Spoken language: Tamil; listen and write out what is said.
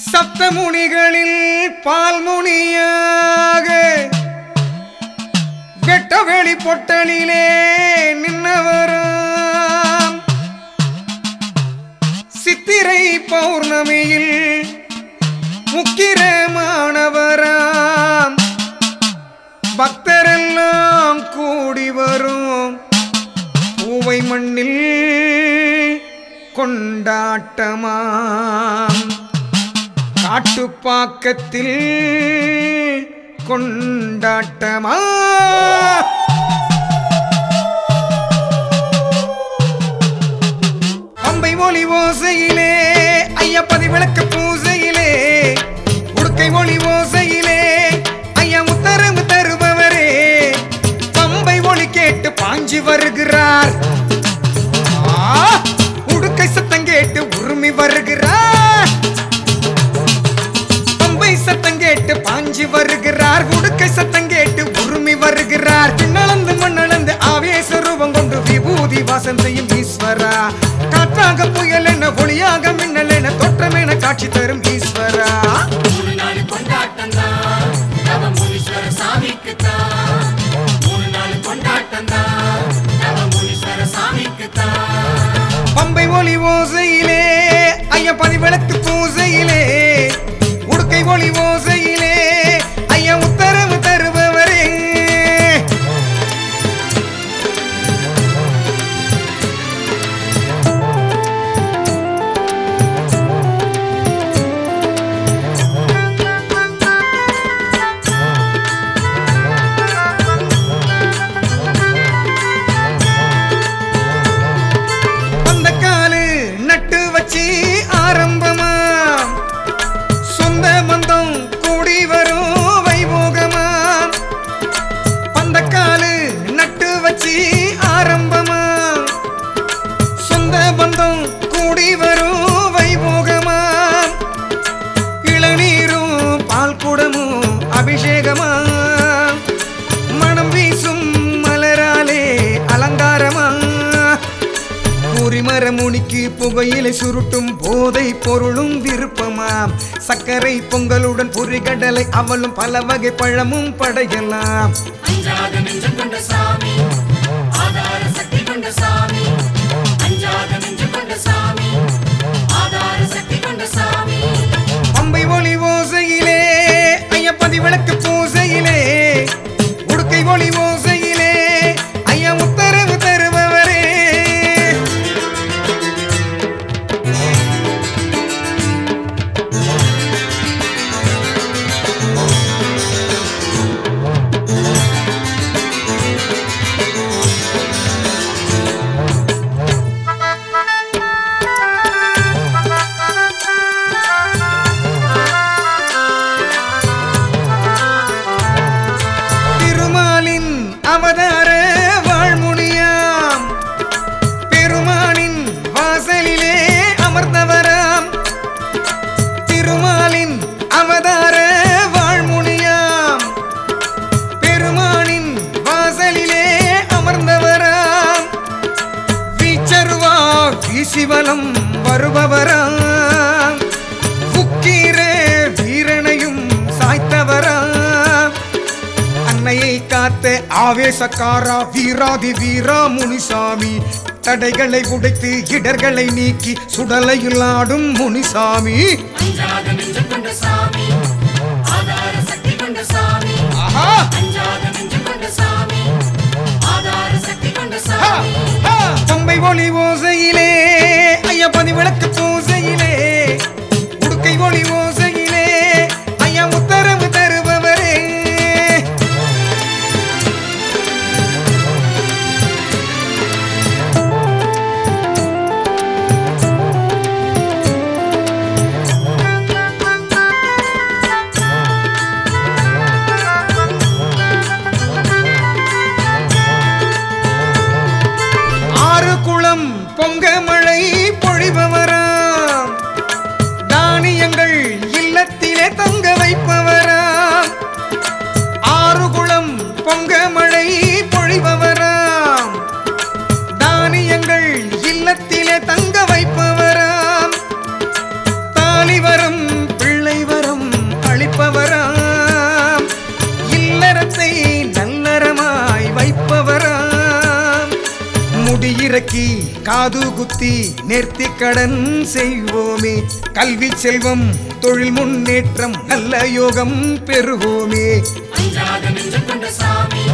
சப்தமுனிகளில் பால்முனியாக வெட்டவெளி பொட்டலிலே நின்னவராம் சித்திரை பௌர்ணமியில் முக்கிரமானவராம் பக்தரெல்லாம் கூடி வரும் பூவை மண்ணில் கொண்டாட்டமாம் காட்டுப்பாக்கத்தில் கொண்டாட்டமா பம்பை ஒளி ஓசையிலே ஐயப்பதி விளக்கு பூசையிலே உடுக்கை ஒளி ஓசையிலே ஐயா உத்தரவு தருபவரே பம்பை ஒளி கேட்டு பாஞ்சி வருகிறார் ஆ, உடுக்கை சத்தம் கேட்டு உருமி வருகிறார் பம்பை சத்தம் கேட்டு பாஞ்சி வருகிறார் உடுக்கை சத்தம் கேட்டு உருமி வருகிறார் பின்னளந்து மண்ணளந்து ஆவேச ரூபம் கொண்டு விபூதி வாசம் செய்யும் ஈஸ்வரா காற்றாக புயல் என ஒளியாக மின்னல் என தோற்றம் என காட்சி தரும் ஈஸ்வரா மூணு நாள் கொண்டாட்டம் தான் நவமுனீஸ்வர சாமிக்கு தான் மூணு நாள் கொண்டாட்டம் தான் நவமுனீஸ்வர சாமிக்கு தான் பம்பை ஒளி ஓசையிலே ஐயப்பதி விளக்கு பூசையிலே உடுக்கை ஒளி ஓசையிலே ஐயா உத்தரவு தருபவரே அந்த காலு நட்டு வச்சு ஆரம்பமா சொந்த பந்தம் கூடி வரும் வைபோகமா பந்தக்காலு நட்டு வச்சு ஆரம்பமா சொந்த பந்தம் கூடி வரும் வைபோகமா இளநீரும் பால் குடமும் அபிஷேகமா மனம் வீசும் மலராலே அலங்காரமா குறிமர முனிக்கு புகையிலை சுருட்டும் போதை பொருளும் விருப்பமாம் சர்க்கரை பொங்கலுடன் பொறிகடலை அவளும் பல வகை பழமும் படையலாம் அஞ்சாத நெஞ்சம் கொண்ட சாமி ஆதார சக்தி கொண்ட சாமி அஞ்சாத நெஞ்சம் கொண்ட சாமி ஆதார சக்தி கொண்ட சாமி பம்பை ஒளி ஓசையிலே ஐயப்பதி விளக்கு பூசையிலே உடுக்கை ஒளி ஓசையிலே ஐயா உத்தரவு தருபவரே திருமாலின் அவதார வாழ்முனியாம் பெருமானின் வாசலிலே அமர்ந்தவராம் திருமாலின் அவதார வாழ்முனியாம் பெருமானின் வாசலிலே அமர்ந்தவராம் வீச்சருவா வீசிவலம் வருபவராம் உக்கீர வீரனையும் சாய்த்தவராம் அன்னையை காத்த ஆவேசக்காரா வீராதி வீரா முனிசாமி தடைகளை உடைத்து இடர்களை நீக்கி சுடலையில் ஆடும் முனிசாமி அஞ்சாத நெஞ்சம் கொண்ட சாமி ஆதார சக்தி கொண்ட சாமி ஆஹா அஞ்சாத நெஞ்சம் கொண்ட சாமி ஆதார சக்தி கொண்ட ஹா, சாமி ஹா. பம்பை ஒளி ஓசையிலே ஐயப்பதி விளக்கு பூசையிலே உடுக்கை ஒளி ஓசையிலே ஐயா உத்தரவு தருபவரே ஆறு குளம் பொங்க மழை இறக்கி காது குத்தி நேர்த்தி கடன் செய்வோமே கல்வி செல்வம் தொழில் முன்னேற்றம் நல்ல யோகம் பெறுவோமே அஞ்சாத நெஞ்சம் கொண்ட சாமி